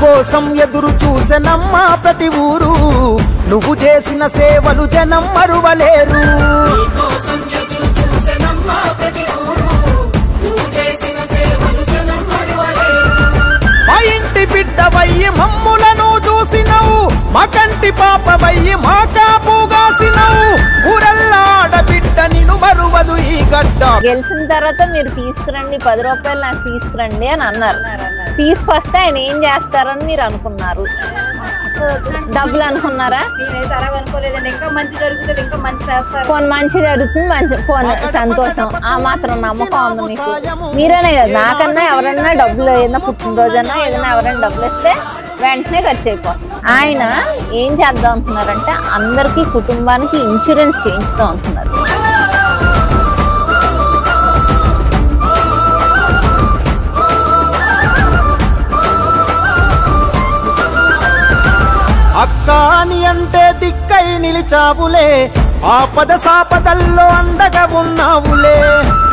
కోసం ఎదురు చూసెనమ్మా ప్రతి ఊరు నువ్వు చేసిన సేవలు జనం మరువలేరు నీకోసం ఎదురు చూసెనమ్మా ప్రతి ఊరు నువ్వు చేసిన సేవలు జనం మరువలేరు మా ఇంటి బిడ్డవయ్యి మమ్ములను చూసినవు మా కంటి పాపవయ్యి మా కాపుగాసినవు ఊరల్లా ఆడబిడ్డ నిన్ను మరువదు ఈ గడ్డ గెలిచిన తర్వాత మీరు తీసుకురండి పది రూపాయలు నాకు తీసుకురండి అని అన్నారు తీసుకొస్తే ఆయన ఏం చేస్తారని మీరు అనుకున్నారు డబ్బులు అనుకున్నారా నేనైతే అలాగ అనుకోలేదండి ఇంకా మంచి జరుగుతుంది ఇంకా మంచి చేస్తారు పోన్ మంచి జరుగుతుంది మంచి పోన్ సంతోషం ఆ మాత్రం నమ్మకం ఉంది మీకు మీరనే కదా నాకన్నా ఎవరన్నా డబ్బులు ఏదైనా పుట్టినరోజన్నా ఏదైనా ఎవరైనా డబ్బులు ఇస్తే వెంటనే ఖర్చు అయిపోతుంది ఆయన ఏం చేద్దాం అంటున్నారంటే అందరికీ కుటుంబానికి ఇన్సూరెన్స్ చేయించుతూ ఉంటున్నారు అక్క అని అంటే దిక్కై నిలిచావులే ఆపద సాపదల్లో అండగా ఉన్నావులే